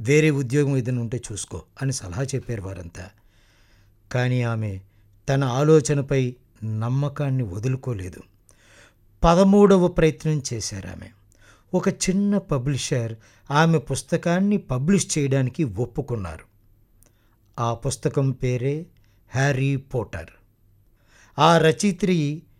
వేరే ఉద్యోగం ఏదైనా ఉంటే చూసుకో అని సలహా చెప్పారు వారంతా కానీ ఆమె తన ఆలోచనపై నమ్మకాన్ని వదులుకోలేదు పదమూడవ ప్రయత్నం చేశారు ఆమె ఒక చిన్న పబ్లిషర్ ఆమె పుస్తకాన్ని పబ్లిష్ చేయడానికి ఒప్పుకున్నారు ఆ పుస్తకం పేరే హ్యారీ పోటర్ ఆ రచయిత్రి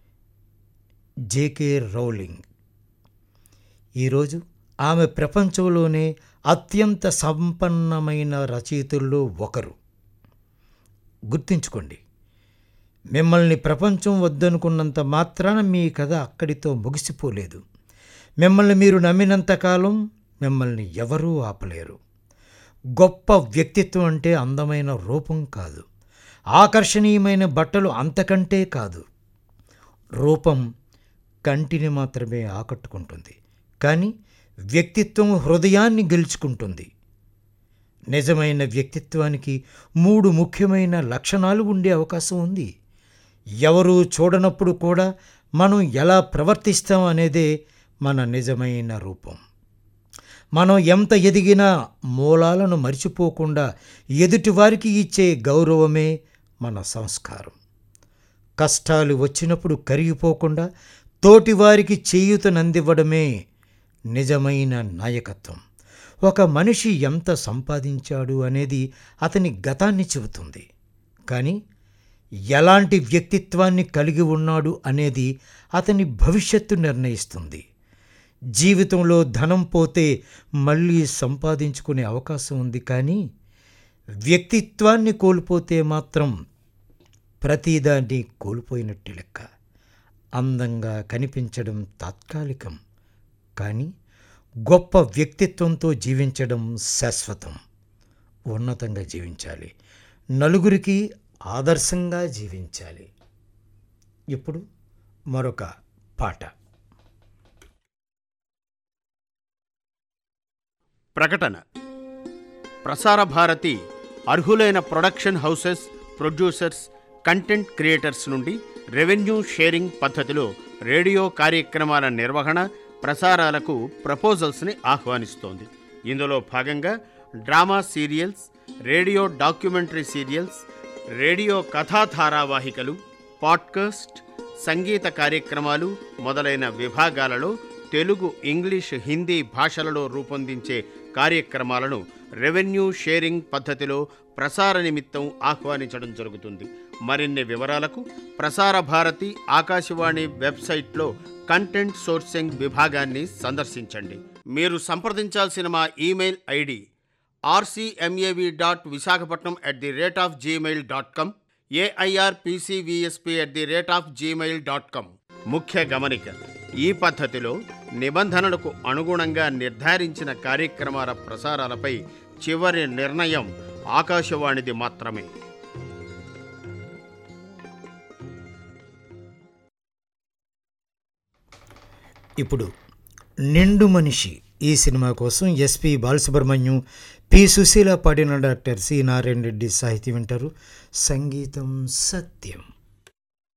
జేకే రౌలింగ్ ఈరోజు ఆమె ప్రపంచంలోనే అత్యంత సంపన్నమైన రచయితల్లో ఒకరు గుర్తుంచుకోండి మిమ్మల్ని ప్రపంచం వద్దనుకున్నంత మాత్రాన మీ కథ అక్కడితో ముగిసిపోలేదు మిమ్మల్ని మీరు నమ్మినంతకాలం మిమ్మల్ని ఎవరూ ఆపలేరు గొప్ప వ్యక్తిత్వం అంటే అందమైన రూపం కాదు ఆకర్షణీయమైన బట్టలు అంతకంటే కాదు రూపం కంటిని మాత్రమే ఆకట్టుకుంటుంది కానీ వ్యక్తిత్వం హృదయాన్ని గెలుచుకుంటుంది నిజమైన వ్యక్తిత్వానికి మూడు ముఖ్యమైన లక్షణాలు ఉండే అవకాశం ఉంది ఎవరూ చూడనప్పుడు కూడా మనం ఎలా ప్రవర్తిస్తాం అనేదే మన నిజమైన రూపం మనం ఎంత ఎదిగినా మూలాలను మర్చిపోకుండా ఎదుటివారికి ఇచ్చే గౌరవమే మన సంస్కారం కష్టాలు వచ్చినప్పుడు కరిగిపోకుండా తోటివారికి చేయూతనందివ్వడమే నిజమైన నాయకత్వం ఒక మనిషి ఎంత సంపాదించాడు అనేది అతని గతాన్ని చెబుతుంది కానీ ఎలాంటి వ్యక్తిత్వాన్ని కలిగి ఉన్నాడు అనేది అతని భవిష్యత్తు నిర్ణయిస్తుంది జీవితంలో ధనం పోతే మళ్ళీ సంపాదించుకునే అవకాశం ఉంది కానీ వ్యక్తిత్వాన్ని కోల్పోతే మాత్రం ప్రతిదాన్ని కోల్పోయినట్టు లెక్క అందంగా కనిపించడం తాత్కాలికం కానీ గొప్ప వ్యక్తిత్వంతో జీవించడం శాశ్వతం ఉన్నతంగా జీవించాలి నలుగురికి ఆదర్శంగా జీవించాలి ఇప్పుడు మరొక పాట ప్రకటన ప్రసార భారతి అర్హులైన production houses producers content creators నుండి రెవెన్యూ షేరింగ్ పద్ధతిలో రేడియో కార్యక్రమాల నిర్వహణ ప్రసారాలకు ప్రపోజల్స్ని ఆహ్వానిస్తోంది ఇందులో భాగంగా drama serials radio documentary serials radio కథా ధారావాహికలు పాడ్కాస్ట్ సంగీత కార్యక్రమాలు మొదలైన విభాగాలలో తెలుగు ఇంగ్లీష్ హిందీ భాషలలో రూపొందించే కార్యక్రమాలను రెవెన్యూ షేరింగ్ పద్ధతిలో ప్రసార నిమిత్తం ఆహ్వానించడం జరుగుతుంది మరిన్ని వివరాలకు ప్రసార భారతి ఆకాశవాణి వెబ్సైట్లో కంటెంట్ సోర్సింగ్ విభాగాన్ని సందర్శించండి మీరు సంప్రదించాల్సిన మా email ID RCMAV dot Visakhapatnam at the rate of Gmail dot com AIRPCVSP at the rate of Gmail dot com ముఖ్య గమనిక ఈ పద్ధతిలో నిబంధనలకు అనుగుణంగా నిర్ధారించిన కార్యక్రమాల ప్రసారాలపై చివరి నిర్ణయం ఆకాశవాణిది మాత్రమే ఇప్పుడు నిండు మనిషి ఈ సినిమా కోసం ఎస్పి బాలసుబ్రహ్మణ్యం పి సుశీల పాడిన డాక్టర్ సి నారాయణ రెడ్డి సాహితీ వింటారు సంగీతం సత్యం